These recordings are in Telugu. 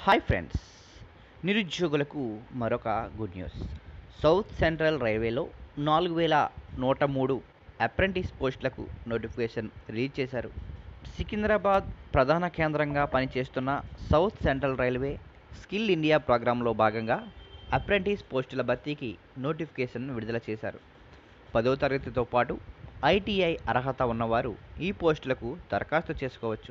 హాయ్ ఫ్రెండ్స్ నిరుద్యోగులకు మరొక గుడ్ న్యూస్ సౌత్ సెంట్రల్ రైల్వేలో నాలుగు వేల నూట మూడు అప్రెంటిస్ పోస్టులకు నోటిఫికేషన్ రిలీజ్ చేశారు సికింద్రాబాద్ ప్రధాన కేంద్రంగా పనిచేస్తున్న South Central Railway Skill India ప్రోగ్రాంలో భాగంగా అప్రెంటిస్ పోస్టుల భర్తీకి నోటిఫికేషన్ విడుదల చేశారు పదో తరగతితో పాటు ఐటీఐ అర్హత ఉన్నవారు ఈ పోస్టులకు దరఖాస్తు చేసుకోవచ్చు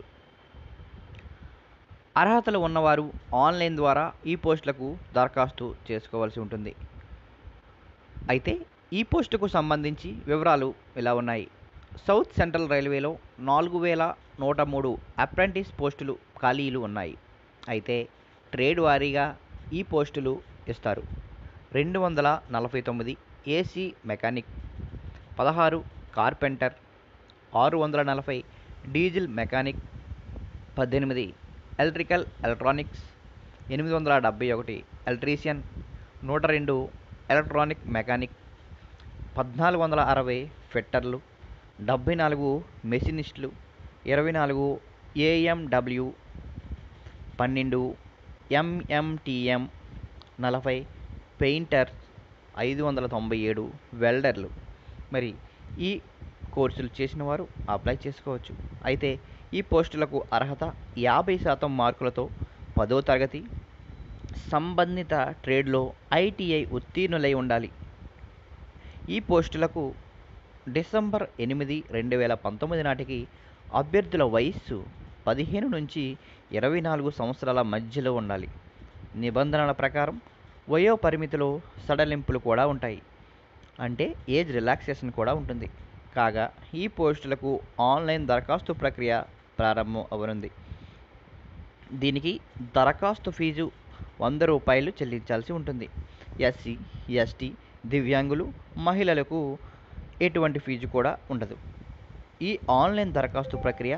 అర్హతలు ఉన్నవారు ఆన్లైన్ ద్వారా ఈ పోస్టులకు దరఖాస్తు చేసుకోవాల్సి ఉంటుంది అయితే ఈ పోస్టుకు సంబంధించి వివరాలు ఇలా ఉన్నాయి సౌత్ సెంట్రల్ రైల్వేలో నాలుగు వేల నూట మూడు అప్రెంటిస్ పోస్టులు ఖాళీలు ఉన్నాయి అయితే ట్రేడ్ వారీగా ఈ పోస్టులు ఇస్తారు రెండు వందల నలభై తొమ్మిది ఏసీ మెకానిక్ పదహారు కార్పెంటర్ ఆరు వందల నలభై డీజిల్ మెకానిక్ పద్దెనిమిది ఎలక్ట్రికల్ ఎలక్ట్రానిక్స్ ఎనిమిది వందల డెబ్బై ఒకటి ఎలక్ట్రీషియన్ నూట రెండు ఎలక్ట్రానిక్ మెకానిక్ పద్నాలుగు వందల అరవై ఫిట్టర్లు డెబ్బై నాలుగు మెషినిస్టులు ఇరవై నాలుగు ఏఎండబ్ల్యూ పన్నెండు ఎంఎంటిఎం నలభై పెయింటర్ ఐదు వందల తొంభై ఏడు వెల్డర్లు మరి ఈ కోర్సులు చేసిన వారు అప్లై చేసుకోవచ్చు అయితే ఈ పోస్టులకు అర్హత యాభై శాతం మార్కులతో పదో తరగతి సంబంధిత ట్రేడ్లో ఐటీఐ ఉత్తీర్ణులై ఉండాలి ఈ పోస్టులకు డిసెంబర్ ఎనిమిది రెండు వేల పంతొమ్మిది నాటికి అభ్యర్థుల వయస్సు పదిహేను నుంచి ఇరవై నాలుగు సంవత్సరాల మధ్యలో ఉండాలి నిబంధనల ప్రకారం వయో పరిమితిలో సడలింపులు కూడా ఉంటాయి అంటే ఏజ్ రిలాక్సేషన్ కూడా ఉంటుంది కాగా ఈ పోస్టులకు ఆన్లైన్ దరఖాస్తు ప్రక్రియ ప్రారంభం అవనుంది దీనికి దరఖాస్తు ఫీజు వంద రూపాయలు చెల్లించాల్సి ఉంటుంది ఎస్సీ ఎస్టీ దివ్యాంగులు మహిళలకు ఎటువంటి ఫీజు కూడా ఉండదు ఈ ఆన్లైన్ దరఖాస్తు ప్రక్రియ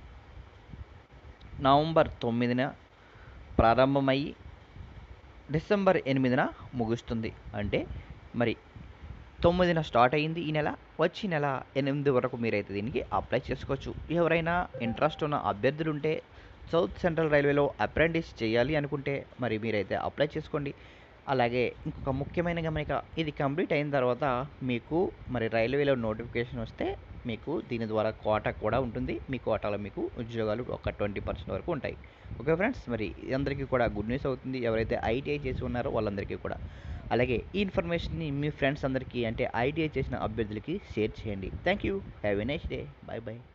నవంబర్ తొమ్మిదిన ప్రారంభమయ్యి డిసెంబర్ ఎనిమిదిన ముగుస్తుంది అంటే మరి తొమ్మిదిన స్టార్ట్ అయింది ఈ నెల వచ్చి నెల ఎనిమిది వరకు మీరైతే దీనికి అప్లై చేసుకోవచ్చు ఎవరైనా ఇంట్రెస్ట్ ఉన్న అభ్యర్థులు ఉంటే సౌత్ సెంట్రల్ రైల్వేలో అప్రెంటిస్ చేయాలి అనుకుంటే మరి మీరైతే అప్లై చేసుకోండి అలాగే ఇంకొక ముఖ్యమైన గమనిక ఇది కంప్లీట్ అయిన తర్వాత మీకు మరి రైల్వేలో నోటిఫికేషన్ వస్తే మీకు దీని ద్వారా కోటా కూడా ఉంటుంది మీ కోటాలో మీకు ఉద్యోగాలు ఒక ట్వంటీ పర్సెంట్ వరకు ఉంటాయి ఓకే ఫ్రెండ్స్ మరి అందరికీ కూడా గుడ్ న్యూస్ అవుతుంది ఎవరైతే ఐటీఐ చేసి ఉన్నారో వాళ్ళందరికీ కూడా అలాగే ఈ ఇన్ఫర్మేషన్ని మీ ఫ్రెండ్స్ అందరికీ అంటే ఐటీఐ చేసిన అభ్యర్థులకి షేర్ చేయండి thank you have a nice day bye bye